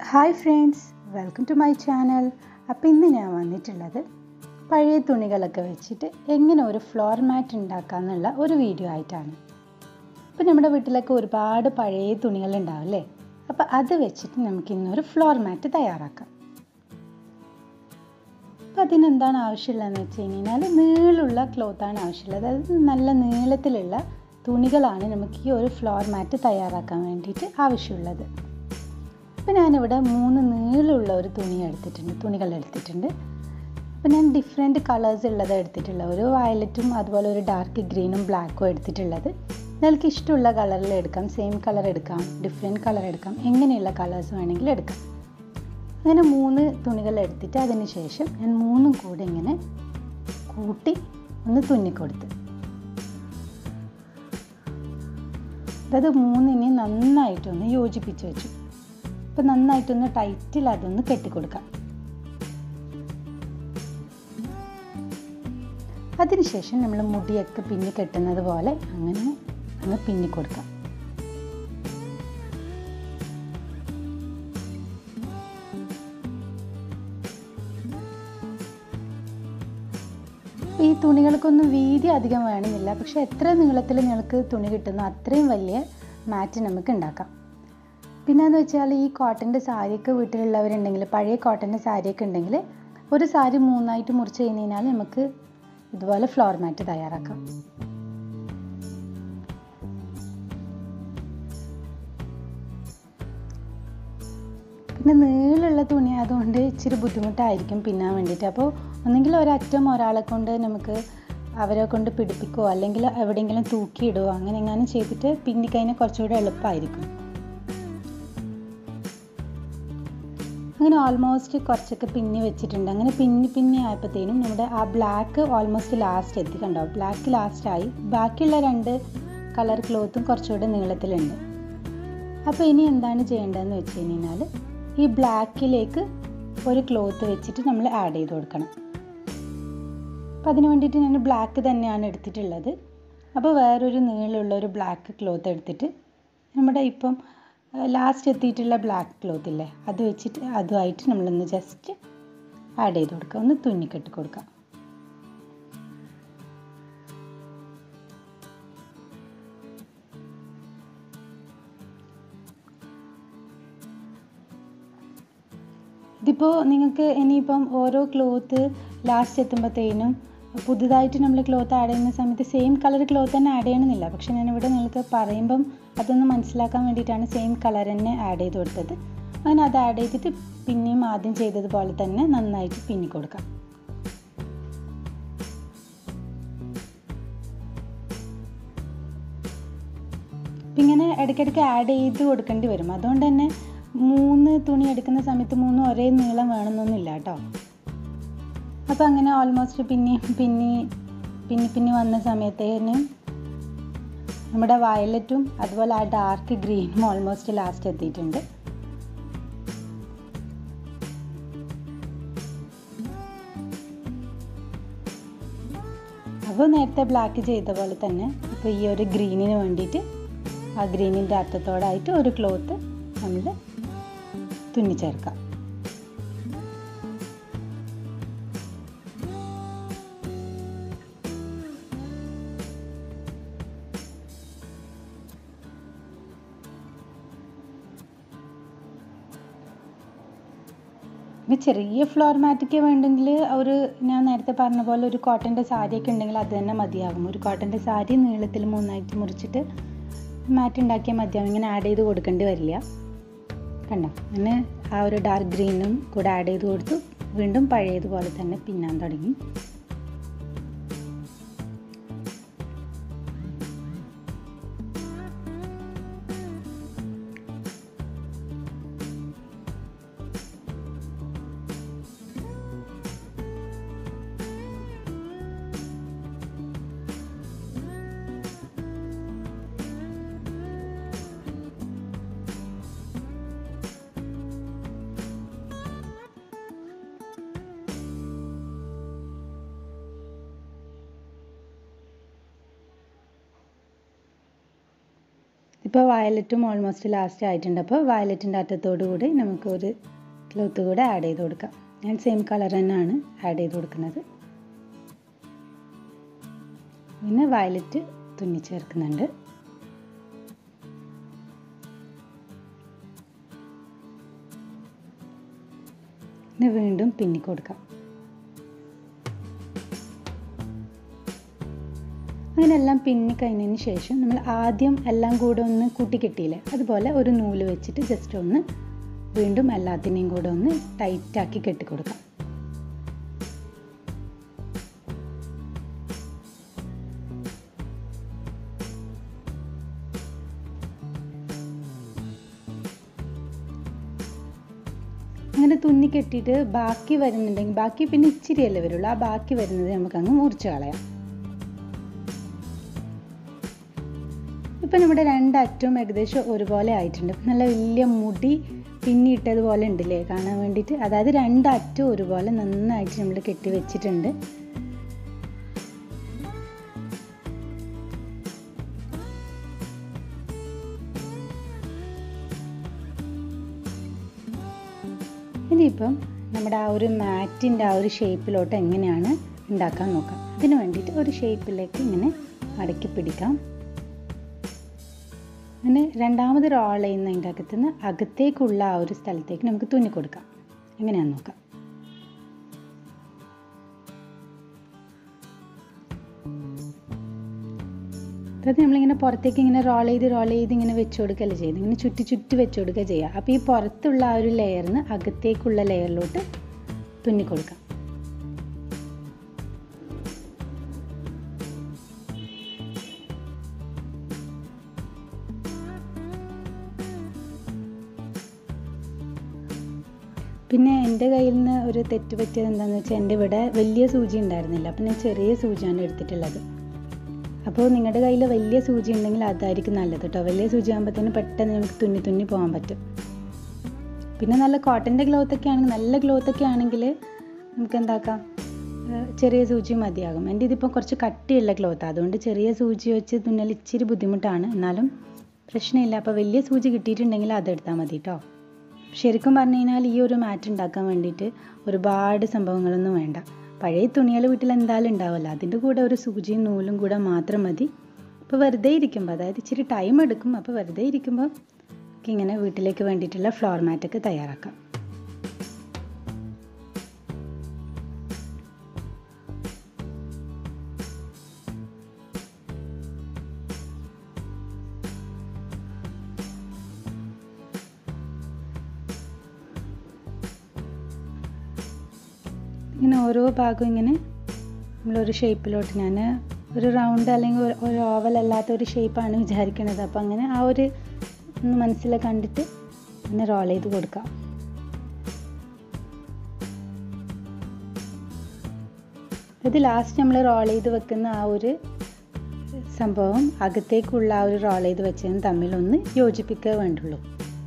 hi friends welcome to my channel അപ്പോൾ ഇന്ന് ഞാൻ വന്നിട്ടുള്ളത് പഴയ തുണികളൊക്കെ വെച്ചിട്ട് എങ്ങനെ ഒരു ഫ്ലോർ മാറ്റ് ഉണ്ടാക്കാമെന്നുള്ള ഒരു വീഡിയോ ആയിട്ടാണ് അപ്പോൾ നമ്മുടെ വീട്ടിലൊക്കെ ഒരുപാട് പഴയ തുണികൾ ഉണ്ടാവും അല്ലേ അപ്പോൾ അത് വെച്ചിട്ട് നമുക്ക് ഇന്നൊരു ഫ്ലോർ മാറ്റ് തയ്യാറാക്കാം അപ്പോൾ അതിനെന്താണ് ആവശ്യമുള്ളതെന്ന് വെച്ച് കഴിഞ്ഞാൽ നീളമുള്ള ക്ലോത്താണ് ആവശ്യമുള്ളത് അതായത് നല്ല നീളത്തിലുള്ള തുണികളാണ് നമുക്ക് ഈ ഒരു ഫ്ലോർ മാറ്റ് തയ്യാറാക്കാൻ വേണ്ടിയിട്ട് ആവശ്യമുള്ളത് അപ്പോൾ ഞാനിവിടെ മൂന്ന് നീളമുള്ള ഒരു തുണി എടുത്തിട്ടുണ്ട് തുണികൾ എടുത്തിട്ടുണ്ട് അപ്പോൾ ഞാൻ ഡിഫറെൻറ്റ് കളേഴ്സ് ഉള്ളത് എടുത്തിട്ടുള്ളത് ഒരു വയലറ്റും അതുപോലെ ഒരു ഡാർക്ക് ഗ്രീനും ബ്ലാക്കും എടുത്തിട്ടുള്ളത് നിങ്ങൾക്ക് ഇഷ്ടമുള്ള കളറിൽ എടുക്കാം സെയിം കളർ എടുക്കാം ഡിഫറെൻറ്റ് കളർ എടുക്കാം എങ്ങനെയുള്ള കളേഴ്സ് വേണമെങ്കിലും എടുക്കാം അങ്ങനെ മൂന്ന് തുണികൾ എടുത്തിട്ട് അതിന് ശേഷം ഞാൻ മൂന്നും കൂടെ ഇങ്ങനെ കൂട്ടി ഒന്ന് തുന്നിക്കൊടുത്ത് അതായത് മൂന്നിനെ നന്നായിട്ടൊന്ന് യോജിപ്പിച്ച് വെച്ചു അപ്പോൾ നന്നായിട്ടൊന്ന് ടൈറ്റിൽ അതൊന്ന് കെട്ടിക്കൊടുക്കാം അതിനുശേഷം നമ്മൾ മുടിയൊക്കെ പിന്നി കെട്ടുന്നത് പോലെ അങ്ങനെ അങ്ങ് പിന്നിക്കൊടുക്കാം ഈ തുണികൾക്കൊന്നും വീതി അധികം വേണമെന്നില്ല പക്ഷെ എത്ര നീളത്തിൽ നിങ്ങൾക്ക് തുണി കിട്ടുന്നു അത്രയും വലിയ മാറ്റ് നമുക്ക് ഉണ്ടാക്കാം പിന്നെ എന്ന് വെച്ചാൽ ഈ കോട്ടൻ്റെ സാരിയൊക്കെ വീട്ടിലുള്ളവരുണ്ടെങ്കിൽ പഴയ കോട്ടൻ്റെ സാരിയൊക്കെ ഉണ്ടെങ്കിൽ ഒരു സാരി മൂന്നായിട്ട് മുറിച്ച് കഴിഞ്ഞ് കഴിഞ്ഞാൽ നമുക്ക് ഇതുപോലെ ഫ്ലോർ മാറ്റ് തയ്യാറാക്കാം പിന്നെ നീളമുള്ള തുണി ആയതുകൊണ്ട് ഇച്ചിരി ബുദ്ധിമുട്ടായിരിക്കും പിന്നാൻ വേണ്ടിയിട്ട് അപ്പോൾ ഒന്നെങ്കിൽ ഒരറ്റം ഒരാളെ കൊണ്ട് നമുക്ക് അവരെ കൊണ്ട് പിടിപ്പിക്കുകയോ അല്ലെങ്കിൽ എവിടെയെങ്കിലും തൂക്കിയിടുകയോ അങ്ങനെ എങ്ങാനും ചെയ്തിട്ട് പിന്നിക്കഴിഞ്ഞാൽ കുറച്ചുകൂടെ എളുപ്പമായിരിക്കും അങ്ങനെ ഓൾമോസ്റ്റ് കുറച്ചൊക്കെ പിന്നി വെച്ചിട്ടുണ്ട് അങ്ങനെ പിന്നി പിന്നി ആയപ്പോഴത്തേനും നമ്മുടെ ആ ബ്ലാക്ക് ഓൾമോസ്റ്റ് ലാസ്റ്റ് എത്തി കണ്ടോ ബ്ലാക്ക് ലാസ്റ്റായി ബാക്കിയുള്ള രണ്ട് കളർ ക്ലോത്തും കുറച്ചുകൂടെ നീളത്തിലുണ്ട് അപ്പോൾ ഇനി എന്താണ് ചെയ്യേണ്ടതെന്ന് വെച്ച് കഴിഞ്ഞാൽ ഈ ബ്ലാക്കിലേക്ക് ഒരു ക്ലോത്ത് വെച്ചിട്ട് നമ്മൾ ആഡ് ചെയ്ത് കൊടുക്കണം അപ്പോൾ അതിന് വേണ്ടിയിട്ട് ഞാൻ ബ്ലാക്ക് തന്നെയാണ് എടുത്തിട്ടുള്ളത് അപ്പോൾ വേറൊരു നീളമുള്ള ഒരു ബ്ലാക്ക് ക്ലോത്ത് എടുത്തിട്ട് നമ്മുടെ ഇപ്പം ലാസ്റ്റ് എത്തിയിട്ടുള്ള ബ്ലാക്ക് ക്ലോത്ത് ഇല്ലേ അത് വെച്ചിട്ട് അതുമായിട്ട് നമ്മളൊന്ന് ജസ്റ്റ് ആഡ് ചെയ്ത് കൊടുക്കുക ഒന്ന് തുന്നിക്കെട്ടി കൊടുക്കുക ഇതിപ്പോൾ നിങ്ങൾക്ക് ഇനിയിപ്പം ഓരോ ക്ലോത്ത് ലാസ്റ്റ് എത്തുമ്പോഴത്തേനും പുതുതായിട്ട് നമ്മൾ ക്ലോത്ത് ആഡ് ചെയ്യുന്ന സമയത്ത് സെയിം കളർ ക്ലോത്ത് തന്നെ ആഡ് ചെയ്യണമെന്നില്ല പക്ഷെ ഞാനിവിടെ നിങ്ങൾക്ക് പറയുമ്പം അതൊന്ന് മനസ്സിലാക്കാൻ വേണ്ടിയിട്ടാണ് സെയിം കളർ തന്നെ ആഡ് ചെയ്ത് കൊടുത്തത് അങ്ങനെ അത് ആഡ് ചെയ്തിട്ട് പിന്നെയും ആദ്യം ചെയ്തതുപോലെ തന്നെ നന്നായിട്ട് പിന്നി കൊടുക്കാം ഇങ്ങനെ ഇടയ്ക്കിടയ്ക്ക് ആഡ് ചെയ്ത് കൊടുക്കേണ്ടി വരും അതുകൊണ്ട് തന്നെ മൂന്ന് തുണി എടുക്കുന്ന സമയത്ത് മൂന്നും ഒരേ നീളം വേണമെന്നൊന്നുമില്ല കേട്ടോ അപ്പോൾ അങ്ങനെ ഓൾമോസ്റ്റ് പിന്നെ പിന്നെ പിന്നെ പിന്നെ വന്ന സമയത്തേന് നമ്മുടെ വയലറ്റും അതുപോലെ ആ ഡാർക്ക് ഗ്രീനും ഓൾമോസ്റ്റ് ലാസ്റ്റ് എത്തിയിട്ടുണ്ട് അപ്പോൾ നേരത്തെ ബ്ലാക്ക് ചെയ്ത പോലെ തന്നെ ഇപ്പോൾ ഈ ഒരു ഗ്രീനിന് വേണ്ടിയിട്ട് ആ ഗ്രീനിൻ്റെ അറ്റത്തോടായിട്ട് ഒരു ക്ലോത്ത് നമ്മൾ തുന്നിച്ചേർക്കാം പിന്നെ ചെറിയ ഫ്ലോർ മാറ്റൊക്കെ വേണ്ടെങ്കിൽ ഒരു ഞാൻ നേരത്തെ പറഞ്ഞ പോലെ ഒരു കോട്ടൻ്റെ സാരിയൊക്കെ ഉണ്ടെങ്കിൽ അത് തന്നെ മതിയാകും ഒരു കോട്ടൻ്റെ സാരി നീളത്തിൽ മൂന്നായിട്ട് മുറിച്ചിട്ട് മാറ്റ് ഉണ്ടാക്കിയാൽ മതിയാവും ഇങ്ങനെ ആഡ് ചെയ്ത് കൊടുക്കേണ്ടി വരില്ല കണ്ടോ അങ്ങനെ ആ ഒരു ഡാർക്ക് ഗ്രീനും കൂടെ ആഡ് ചെയ്ത് കൊടുത്തു വീണ്ടും പഴയതുപോലെ തന്നെ പിന്നാൻ തുടങ്ങി ഇപ്പോൾ വയലറ്റും ഓൾമോസ്റ്റ് ലാസ്റ്റ് ആയിട്ടുണ്ട് അപ്പോൾ വയലറ്റിൻ്റെ അറ്റത്തോടു കൂടി നമുക്ക് ഒരു ക്ലോത്ത് കൂടെ ആഡ് ചെയ്ത് കൊടുക്കാം ഞാൻ സെയിം കളർ തന്നെയാണ് ആഡ് ചെയ്ത് കൊടുക്കുന്നത് പിന്നെ വയലറ്റ് തുന്നി ചേർക്കുന്നുണ്ട് പിന്നെ വീണ്ടും പിന്നി കൊടുക്കാം അങ്ങനെ എല്ലാം പിന്നി കഴിഞ്ഞതിന് ശേഷം നമ്മൾ ആദ്യം എല്ലാം കൂടെ ഒന്ന് കൂട്ടിക്കെട്ടിയില്ലേ അതുപോലെ ഒരു നൂല് വെച്ചിട്ട് ജസ്റ്റ് ഒന്ന് വീണ്ടും എല്ലാത്തിനെയും കൂടെ ഒന്ന് ടൈറ്റാക്കി കെട്ടിക്കൊടുക്കാം അങ്ങനെ തുന്നി കെട്ടിയിട്ട് ബാക്കി വരുന്നുണ്ടെങ്കിൽ ബാക്കി പിന്നെ ഇച്ചിരിയല്ലേ വരുള്ളൂ ആ ബാക്കി വരുന്നത് നമുക്ക് അങ്ങ് മുറിച്ച് കളയാം ഇപ്പം നമ്മുടെ രണ്ടറ്റവും ഏകദേശം ഒരുപോലെ ആയിട്ടുണ്ട് നല്ല വലിയ മുടി പിന്നിയിട്ടതുപോലെ ഉണ്ടല്ലേ കാണാൻ വേണ്ടിയിട്ട് അതായത് രണ്ടറ്റവും ഒരുപോലെ നന്നായിട്ട് നമ്മൾ കെട്ടി വെച്ചിട്ടുണ്ട് ഇനിയിപ്പം നമ്മുടെ ആ ഒരു മാറ്റിൻ്റെ ആ ഒരു ഷേപ്പിലോട്ട് എങ്ങനെയാണ് ഉണ്ടാക്കാൻ നോക്കാം അതിന് വേണ്ടിയിട്ട് ഒരു ഷേപ്പിലേക്ക് ഇങ്ങനെ മടക്കി പിടിക്കാം അങ്ങനെ രണ്ടാമത് റോൾ ചെയ്യുന്നതിൻ്റെ അകത്തുനിന്ന് അകത്തേക്കുള്ള ആ ഒരു സ്ഥലത്തേക്ക് നമുക്ക് തുന്നി കൊടുക്കാം എങ്ങനെയാണെന്ന് നോക്കാം അതായത് നമ്മളിങ്ങനെ പുറത്തേക്ക് ഇങ്ങനെ റോൾ ചെയ്ത് റോൾ ചെയ്ത് ഇങ്ങനെ വെച്ച് കൊടുക്കുകയല്ല ചെയ്യുന്നത് ഇങ്ങനെ ചുറ്റി ചുറ്റി വെച്ച് കൊടുക്കുക ചെയ്യുക അപ്പോൾ ഈ പുറത്തുള്ള ആ ഒരു ലെയറിന് അകത്തേക്കുള്ള ലെയറിലോട്ട് തുന്നി കൊടുക്കാം പിന്നെ എൻ്റെ കയ്യിൽ നിന്ന് ഒരു തെറ്റ് പറ്റിയത് എന്താണെന്ന് വെച്ചാൽ എൻ്റെ ഇവിടെ വലിയ സൂചി ഉണ്ടായിരുന്നില്ല അപ്പം ഞാൻ ചെറിയ സൂചിയാണ് എടുത്തിട്ടുള്ളത് അപ്പോൾ നിങ്ങളുടെ കയ്യിൽ വലിയ സൂചി ഉണ്ടെങ്കിൽ അതായിരിക്കും നല്ലത് കേട്ടോ വലിയ സൂചി ആകുമ്പോഴത്തേന് പെട്ടെന്ന് നമുക്ക് തുന്നി തുന്നി പോകാൻ പറ്റും പിന്നെ നല്ല കോട്ടൻ്റെ ക്ലോത്ത് ഒക്കെ ആണെങ്കിൽ നല്ല ക്ലോത്ത് ഒക്കെ ആണെങ്കിൽ നമുക്ക് എന്താക്കാം ചെറിയ സൂചി മതിയാകും എൻ്റെ ഇതിപ്പോൾ കുറച്ച് കട്ടിയുള്ള ക്ലോത്ത് അതുകൊണ്ട് ചെറിയ സൂചി വെച്ച് തുന്നൽ ഇച്ചിരി ബുദ്ധിമുട്ടാണ് എന്നാലും പ്രശ്നമില്ല അപ്പോൾ വലിയ സൂചി കിട്ടിയിട്ടുണ്ടെങ്കിൽ അതെടുത്താൽ മതി കേട്ടോ ശരിക്കും പറഞ്ഞു കഴിഞ്ഞാൽ ഈ ഒരു മാറ്റ് ഉണ്ടാക്കാൻ വേണ്ടിയിട്ട് ഒരുപാട് സംഭവങ്ങളൊന്നും വേണ്ട പഴയ തുണികൾ വീട്ടിൽ എന്തായാലും ഉണ്ടാവില്ല അതിൻ്റെ കൂടെ ഒരു സൂചിയും നൂലും കൂടെ മാത്രം മതി അപ്പോൾ വെറുതെ ഇരിക്കുമ്പോൾ അതായത് ഇച്ചിരി ടൈം എടുക്കും അപ്പോൾ വെറുതെ ഇരിക്കുമ്പോൾ ഇങ്ങനെ വീട്ടിലേക്ക് വേണ്ടിയിട്ടുള്ള ഫ്ലോർ മാറ്റൊക്കെ തയ്യാറാക്കാം ഇങ്ങനെ ഓരോ ഭാഗവും ഇങ്ങനെ നമ്മളൊരു ഷേപ്പിലോട്ട് ഞാൻ ഒരു റൗണ്ട് അല്ലെങ്കിൽ ഒരു ഓവൽ അല്ലാത്ത ഒരു ഷേപ്പാണ് വിചാരിക്കുന്നത് അപ്പോൾ അങ്ങനെ ആ ഒരു ഒന്ന് മനസ്സിൽ കണ്ടിട്ട് ഇങ്ങനെ റോൾ ചെയ്ത് കൊടുക്കാം ഇത് ലാസ്റ്റ് നമ്മൾ റോൾ ചെയ്ത് വെക്കുന്ന ആ ഒരു സംഭവം അകത്തേക്കുള്ള ആ ഒരു റോൾ ചെയ്ത് വെച്ചതും തമ്മിലൊന്ന് യോജിപ്പിക്കുക വേണ്ടുള്ളൂ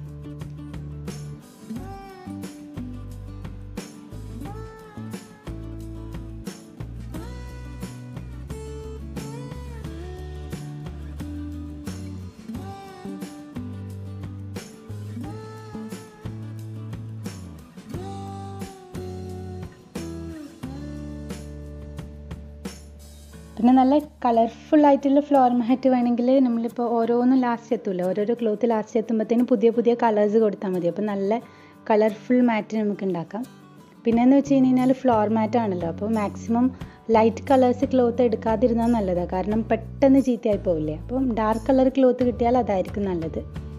പിന്നെ നല്ല കളർഫുൾ ആയിട്ടുള്ള ഫ്ലോർ മാറ്റ് വേണമെങ്കിൽ നമ്മളിപ്പോൾ ഓരോന്നും ലാസ്റ്റ് എത്തൂല്ലോ ഓരോരോ ക്ലോത്ത് ലാസ്റ്റ് എത്തുമ്പോഴത്തേനും പുതിയ പുതിയ കളേഴ്സ് കൊടുത്താൽ മതി അപ്പോൾ നല്ല കളർഫുൾ മാറ്റ് നമുക്ക് ഉണ്ടാക്കാം പിന്നെന്ന് വെച്ച് കഴിഞ്ഞാൽ ഫ്ലോർ മാറ്റ് ആണല്ലോ അപ്പോൾ മാക്സിമം ലൈറ്റ് കളേഴ്സ് ക്ലോത്ത് എടുക്കാതിരുന്നാൽ നല്ലതാണ് കാരണം പെട്ടെന്ന് ചീത്തയായി പോവില്ലേ അപ്പം ഡാർക്ക് കളർ ക്ലോത്ത് കിട്ടിയാൽ അതായിരിക്കും നല്ലത്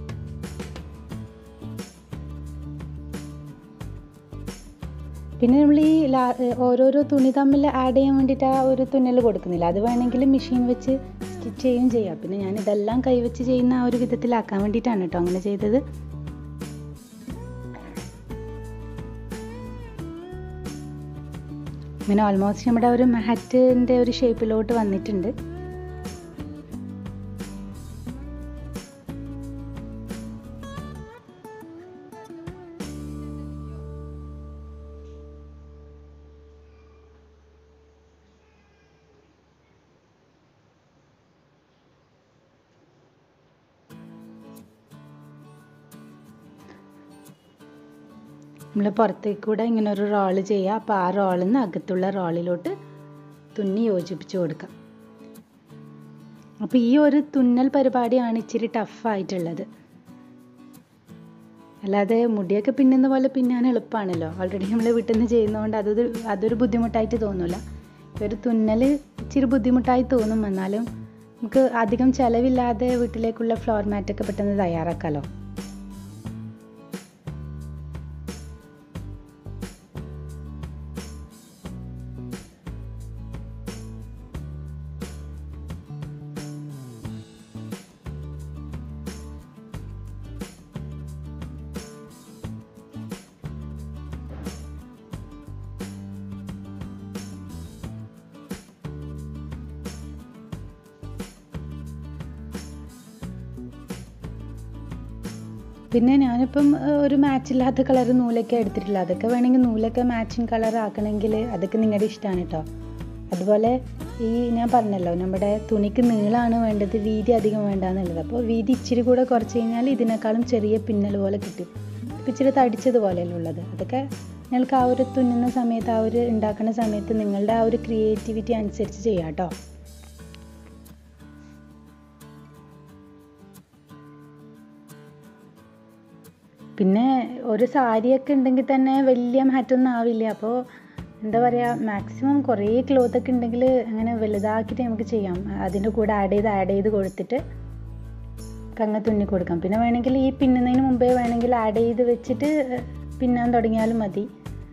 പിന്നെ നമ്മൾ ഈ ലാ ഓരോരോ തുണി തമ്മിൽ ആഡ് ചെയ്യാൻ വേണ്ടിയിട്ട് ആ ഒരു തുന്നൽ കൊടുക്കുന്നില്ല അത് വേണമെങ്കിൽ മെഷീൻ വെച്ച് സ്റ്റിച്ച് ചെയ്യുകയും ചെയ്യാം പിന്നെ ഞാൻ ഇതെല്ലാം കൈവച്ച് ചെയ്യുന്ന ആ ഒരു വിധത്തിലാക്കാൻ വേണ്ടിയിട്ടാണ് കേട്ടോ അങ്ങനെ ചെയ്തത് അങ്ങനെ ഓൾമോസ്റ്റ് നമ്മുടെ ഒരു മാറ്റിൻ്റെ ഒരു ഷേപ്പിലോട്ട് വന്നിട്ടുണ്ട് നമ്മൾ പുറത്തേക്ക് കൂടെ ഇങ്ങനെ ഒരു റോള് ചെയ്യുക അപ്പോൾ ആ റോളിൽ നിന്ന് അകത്തുള്ള റോളിലോട്ട് തുന്നി യോജിപ്പിച്ച് കൊടുക്കാം അപ്പോൾ ഈ ഒരു തുന്നൽ പരിപാടിയാണ് ഇച്ചിരി ടഫായിട്ടുള്ളത് അല്ലാതെ മുടിയൊക്കെ പിന്നുന്ന പോലെ പിന്നാൻ എളുപ്പമാണല്ലോ ഓൾറെഡി നമ്മൾ വീട്ടിൽ നിന്ന് ചെയ്യുന്നതുകൊണ്ട് അതൊരു അതൊരു ബുദ്ധിമുട്ടായിട്ട് തോന്നില്ല ഒരു തുന്നൽ ഇച്ചിരി ബുദ്ധിമുട്ടായി തോന്നും എന്നാലും നമുക്ക് അധികം ചിലവില്ലാതെ വീട്ടിലേക്കുള്ള ഫ്ലോർ മാറ്റൊക്കെ പെട്ടെന്ന് തയ്യാറാക്കാമല്ലോ പിന്നെ ഞാനിപ്പം ഏഹ്, ഒരു മാച്ചില്ലാത്ത കളർ നൂലൊക്കെ എടുത്തിട്ടില്ല അതൊക്കെ വേണമെങ്കിൽ നൂലൊക്കെ മാച്ചിങ് കളർ ആക്കണമെങ്കിൽ അതൊക്കെ നിങ്ങളുടെ ഇഷ്ടമാണ് കേട്ടോ അതുപോലെ ഈ ഞാൻ പറഞ്ഞല്ലോ നമ്മുടെ തുണിക്ക് നീളമാണ് വേണ്ടത് വീതി അധികം വേണ്ട എന്നുള്ളത് അപ്പോൾ വീതി ഇച്ചിരി കൂടെ കുറച്ച് കഴിഞ്ഞാൽ ഇതിനേക്കാളും ചെറിയ പിന്നൽ പോലെ കിട്ടും ഇപ്പം ഇച്ചിരി തടിച്ചതുപോലെയല്ലേ ഉള്ളത് അതൊക്കെ നിങ്ങൾക്ക് ആ ഒരു തുന്നുന്ന സമയത്ത് ആ ഒരു ഉണ്ടാക്കുന്ന സമയത്ത് നിങ്ങളുടെ ആ ഒരു ക്രിയേറ്റിവിറ്റി അനുസരിച്ച് ചെയ്യാം കേട്ടോ പിന്നെ ഒരു സാരിയൊക്കെ ഉണ്ടെങ്കിൽ തന്നെ വലിയ മാറ്റമൊന്നും ആവില്ല അപ്പോൾ എന്താ പറയുക മാക്സിമം കുറേ ക്ലോത്ത് ഒക്കെ ഉണ്ടെങ്കിൽ അങ്ങനെ വലുതാക്കിയിട്ട് നമുക്ക് ചെയ്യാം അതിൻ്റെ കൂടെ ആഡ് ചെയ്ത് ആഡ് ചെയ്ത് കൊടുത്തിട്ട് കങ്ങ തുന്നി കൊടുക്കാം പിന്നെ വേണമെങ്കിൽ ഈ പിന്നുന്നതിന് മുമ്പേ വേണമെങ്കിൽ ആഡ് ചെയ്ത് വെച്ചിട്ട് പിന്നാൻ തുടങ്ങിയാലും മതി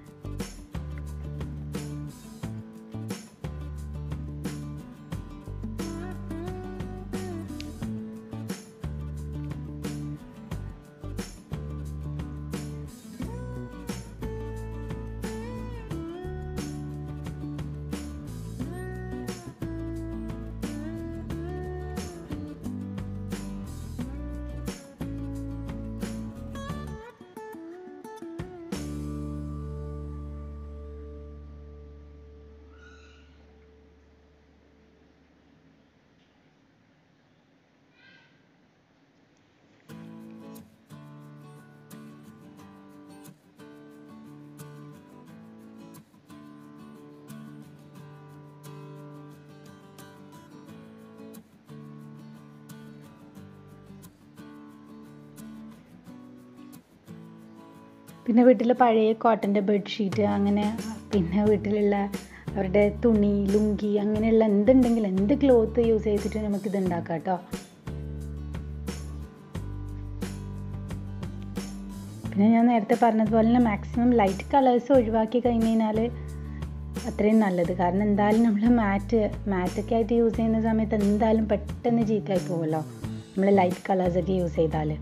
പിന്നെ വീട്ടിൽ പഴയ കോട്ടൻ്റെ ബെഡ്ഷീറ്റ് അങ്ങനെ പിന്നെ വീട്ടിലുള്ള അവരുടെ തുണി ലുങ്കി അങ്ങനെയുള്ള എന്തുണ്ടെങ്കിലും എന്ത് ക്ലോത്ത് യൂസ് ചെയ്തിട്ട് നമുക്കിത് ഉണ്ടാക്കാം കേട്ടോ പിന്നെ ഞാൻ നേരത്തെ പറഞ്ഞതുപോലെ തന്നെ മാക്സിമം ലൈറ്റ് കളേഴ്സ് ഒഴിവാക്കി കഴിഞ്ഞ് കഴിഞ്ഞാൽ അത്രയും നല്ലത് കാരണം എന്തായാലും നമ്മൾ മാറ്റ് മാറ്റൊക്കെ ആയിട്ട് യൂസ് ചെയ്യുന്ന സമയത്ത് എന്തായാലും പെട്ടെന്ന് ചീത്തയായി പോകുമല്ലോ നമ്മൾ ലൈറ്റ് കളേഴ്സൊക്കെ യൂസ് ചെയ്താൽ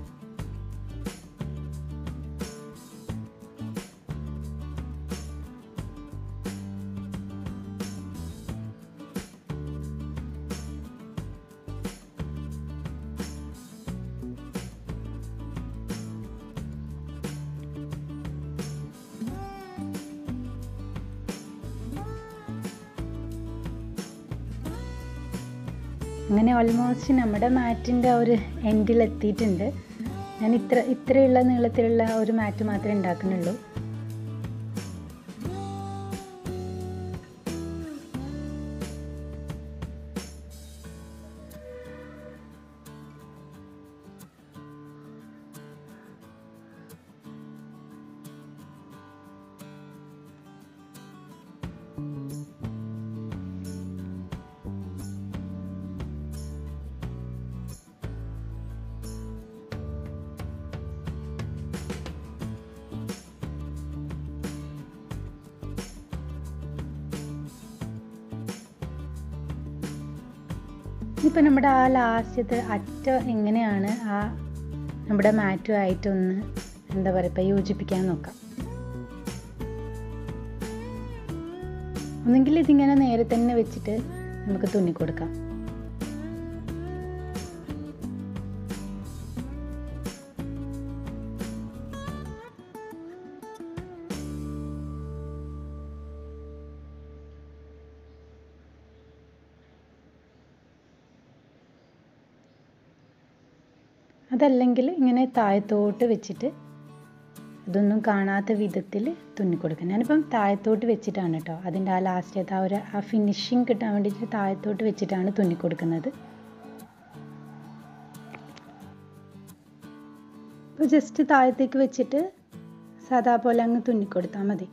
അങ്ങനെ ഓൾമോസ്റ്റ് നമ്മുടെ മാറ്റിൻ്റെ ഒരു എൻഡിൽ എത്തിയിട്ടുണ്ട് ഞാൻ ഇത്ര ഇത്രയുള്ള നീളത്തിലുള്ള ഒരു മാറ്റ് മാത്രമേ ഉണ്ടാക്കുന്നുള്ളൂ ഇപ്പം നമ്മുടെ ആ ലാസ്റ്റത്തെ അറ്റം എങ്ങനെയാണ് ആ നമ്മുടെ മാറ്റുമായിട്ടൊന്ന് എന്താ പറയുക ഇപ്പം യോജിപ്പിക്കാൻ നോക്കാം ഒന്നെങ്കിൽ ഇതിങ്ങനെ നേരെ തന്നെ വെച്ചിട്ട് നമുക്ക് തുന്നി കൊടുക്കാം അതല്ലെങ്കിൽ ഇങ്ങനെ താഴത്തോട്ട് വെച്ചിട്ട് ഇതൊന്നും കാണാത്ത വിധത്തിൽ തുന്നി കൊടുക്കുക ഞാനിപ്പം താഴത്തോട്ട് വെച്ചിട്ടാണ് കേട്ടോ അതിൻ്റെ ആ ലാസ്റ്റത്തെ ആ ഒരു ആ ഫിനിഷിങ് കിട്ടാൻ വേണ്ടിയിട്ട് താഴത്തോട്ട് വെച്ചിട്ടാണ് തുന്നി കൊടുക്കുന്നത് അപ്പോൾ ജസ്റ്റ് താഴത്തേക്ക് വെച്ചിട്ട് സാധാ പോലെ അങ്ങ് തുന്നിക്കൊടുത്താൽ മതി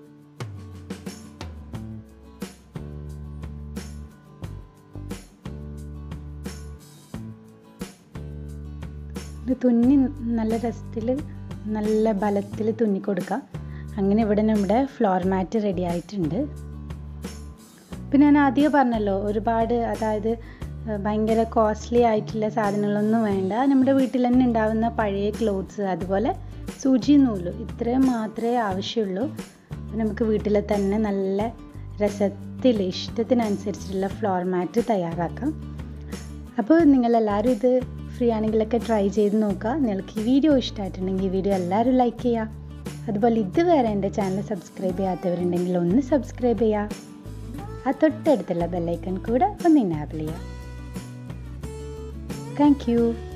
ഇത് തുന്നി നല്ല രസത്തിൽ നല്ല ബലത്തിൽ തുന്നി കൊടുക്കുക അങ്ങനെ ഇവിടെ നമ്മുടെ ഫ്ലോർ മാറ്റ് റെഡി ആയിട്ടുണ്ട് പിന്നെ ഞാൻ ആദ്യം പറഞ്ഞല്ലോ ഒരുപാട് അതായത് ഭയങ്കര കോസ്റ്റ്ലി ആയിട്ടുള്ള സാധനങ്ങളൊന്നും വേണ്ട നമ്മുടെ വീട്ടിൽ തന്നെ ഉണ്ടാവുന്ന പഴയ ക്ലോത്ത്സ് അതുപോലെ സൂചി നൂല് ഇത്രയും മാത്രമേ ആവശ്യമുള്ളൂ നമുക്ക് വീട്ടിൽ തന്നെ നല്ല രസത്തിൽ ഇഷ്ടത്തിനനുസരിച്ചുള്ള ഫ്ലോർ മാറ്റ് തയ്യാറാക്കാം അപ്പോൾ നിങ്ങളെല്ലാവരും ഇത് ഫ്രീ ആണെങ്കിലൊക്കെ ട്രൈ ചെയ്ത് നോക്കുക നിങ്ങൾക്ക് ഈ വീഡിയോ ഇഷ്ടമായിട്ടുണ്ടെങ്കിൽ ഈ വീഡിയോ എല്ലാവരും ലൈക്ക് ചെയ്യുക അതുപോലെ ഇതുവരെ എൻ്റെ ചാനൽ സബ്സ്ക്രൈബ് ചെയ്യാത്തവരുണ്ടെങ്കിൽ ഒന്ന് സബ്സ്ക്രൈബ് ചെയ്യുക ആ തൊട്ടടുത്തുള്ള ബെല്ലൈക്കൺ കൂടെ ഒന്ന് ഇനാബിൾ ചെയ്യുക താങ്ക് യു